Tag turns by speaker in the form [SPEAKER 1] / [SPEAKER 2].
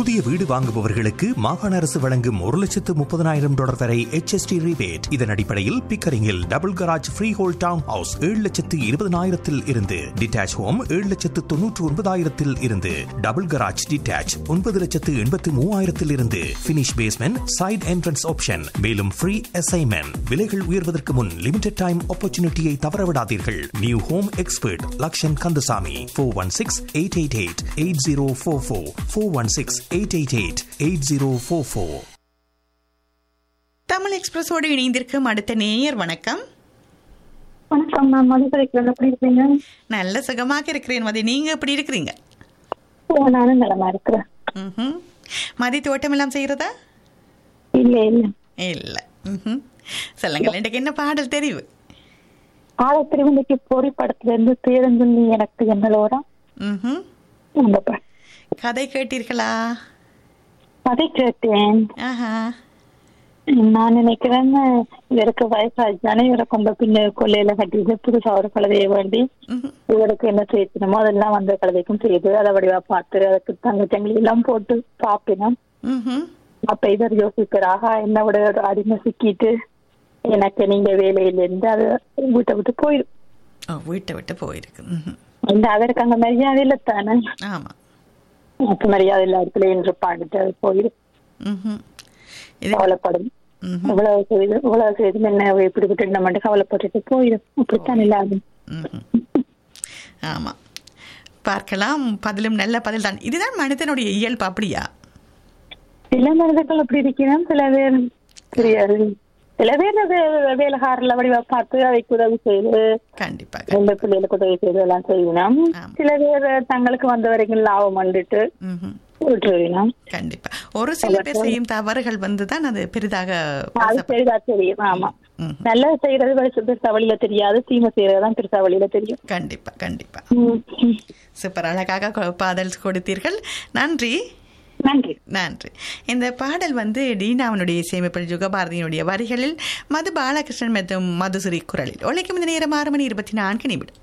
[SPEAKER 1] புதிய வீடு வாங்குபவர்களுக்கு மாகாண அரசு வழங்கும் ஒரு லட்சத்து முப்பதனாயிரம் டாலர் வரை HST rebate இதன் அடிப்படையில் பிக்கரிங்கில் double garage freehold town house ஏழு லட்சத்து இருபதனாயிரத்தில் இருந்து டிட்டாச் ஹோம் ஏழு லட்சத்து தொன்னூற்று ஒன்பதாயிரத்தில் இருந்து டபுள் கராஜ் டிட்டாச் ஒன்பது லட்சத்து எண்பத்து மூவாயிரத்தில் இருந்து finish basement side entrance option மேலும் ஃப்ரீ அசைன்மெண்ட் விலைகள் உயர்வதற்கு முன் லிமிடெட் டைம் ஆப்பர்ச்சுனிட்டியை தவறவிடாதீர்கள் new home expert Lakshan Kandasamy four one six eight eight eight eight zero four four four one six eight eight eight eight zero four four
[SPEAKER 2] Tamil எக்ஸ்பிரஸோடு இணைந்திருக்கும் அடுத்த நேயர் வணக்கம்
[SPEAKER 3] வணக்கம் நான் மதுரைக்கிறேன் எப்படி இருக்கீங்க
[SPEAKER 2] நல்ல சுகமாக இருக்கிறேன் மதி நீங்க எப்படி இருக்கிறீங்க
[SPEAKER 3] ஓ நானும் நலமா இருக்கிறேன்
[SPEAKER 2] ம்ஹும். மதி தோட்டம் எல்லாம் செய்யறதா
[SPEAKER 3] இல்ல இல்ல
[SPEAKER 2] இல்ல ம்ஹும். சொல்லுங்கள் இன்றைக்கு என்ன பாடல் தெரிவு
[SPEAKER 3] ஆழ திருவந்திக்கு போரி படத்துல இருந்து பேருந்து நீ எனக்கு என்னலோரா
[SPEAKER 2] ம்ஹும்.
[SPEAKER 3] அந்த பாட்டு
[SPEAKER 2] கதை கேட்டீர்களா
[SPEAKER 3] அதை கேட்டேன்
[SPEAKER 2] ஆஹா
[SPEAKER 3] நான் நினைக்கிறேன் இவருக்கு வயசாச்சுதானே இவரை கொண்ட பின்ன கொள்ளையில கட்டிட்டு புதுசா ஒரு கழுதையை வேண்டி
[SPEAKER 2] ம்ஹும்.
[SPEAKER 3] இவருக்கு என்ன செய்யணுமோ அதெல்லாம் அந்த கழுதைக்கும் செய்து அதை வடிவா பார்த்து அதுக்கு தங்கச்சங்கிலி எல்லாம் போட்டு பாப்பினோம்
[SPEAKER 2] ம்ஹும்.
[SPEAKER 3] அப்ப இவர் யோசிக்கிறாக என்ன விட ஒரு அடிமை சிக்கிட்டு எனக்கு நீங்க வேலையில இருந்து அது வீட்டை விட்டு போயிடும்
[SPEAKER 2] ஓ வீட்டை விட்டு போயிருக்கு ம்ஹும்.
[SPEAKER 3] இந்த அவருக்கு அங்க மரியாதை இல்ல தானே
[SPEAKER 2] ஆமா
[SPEAKER 3] அப்ப மரியாதை இல்ல இடத்துல என்று பாடிட்டு அது போயிடும்
[SPEAKER 2] ம்ஹும். இது
[SPEAKER 3] கவலைப்படும்
[SPEAKER 2] ம்ஹும்.
[SPEAKER 3] இவ்வளவு செய்து இவ்வளவு செய்து என்ன இப்படி விட்டு நம்ம கவலைப்பட்டுட்டு போயிடும் அப்படித்தான் இல்லாது
[SPEAKER 2] ம்ஹும். ஆமா பார்க்கலாம் பதிலும் நல்ல பதில் தான் இதுதான் மனிதனுடைய இயல்பு அப்படியா
[SPEAKER 3] சில மனிதர்கள் அப்படி இருக்கிறோம் சில பேர் தெரியாது சில பேர் அது வேலைக்காரில் வடிவா பார்த்து அதைக்கு உதவி செய்து
[SPEAKER 2] கண்டிப்பா
[SPEAKER 3] ரெண்டு பிள்ளைகளுக்கு உதவி செய்து எல்லாம் செய்யணும்
[SPEAKER 2] ஆமா.
[SPEAKER 3] சில பேர் தங்களுக்கு வந்த வரைக்கும் லாபம் வந்துட்டு
[SPEAKER 2] ம்ஹும்.
[SPEAKER 3] விட்டுருவினோம்
[SPEAKER 2] கண்டிப்பா ஒரு சில பேர் செய்யும் தவறுகள் வந்து தான் அது பெரிதாக
[SPEAKER 3] அது
[SPEAKER 2] பேசப்படும்.
[SPEAKER 3] பெரிதா தெரியும் ஆமா
[SPEAKER 2] ம்.
[SPEAKER 3] நல்லது செய்யறது பெருசு பெருசா வழியில தெரியாது தீமை செய்யறதுதான் பெருசா வழியில தெரியும்
[SPEAKER 2] கண்டிப்பா கண்டிப்பா
[SPEAKER 3] ம், ம்.
[SPEAKER 2] சூப்பர் அழகாக கொ- பாடல் கொடுத்தீர்கள் நன்றி
[SPEAKER 3] நன்றி
[SPEAKER 2] நன்றி இந்த பாடல் வந்து டீனாவனுடைய இசையமைப்பில் யுகபாரதியினுடைய வரிகளில் மது பாலகிருஷ்ணன் மற்றும் மதுசுரி குரலில் உழைக்கும் இந்த நேரம் ஆறு மணி இருபத்தி நான்கு நிமிடம்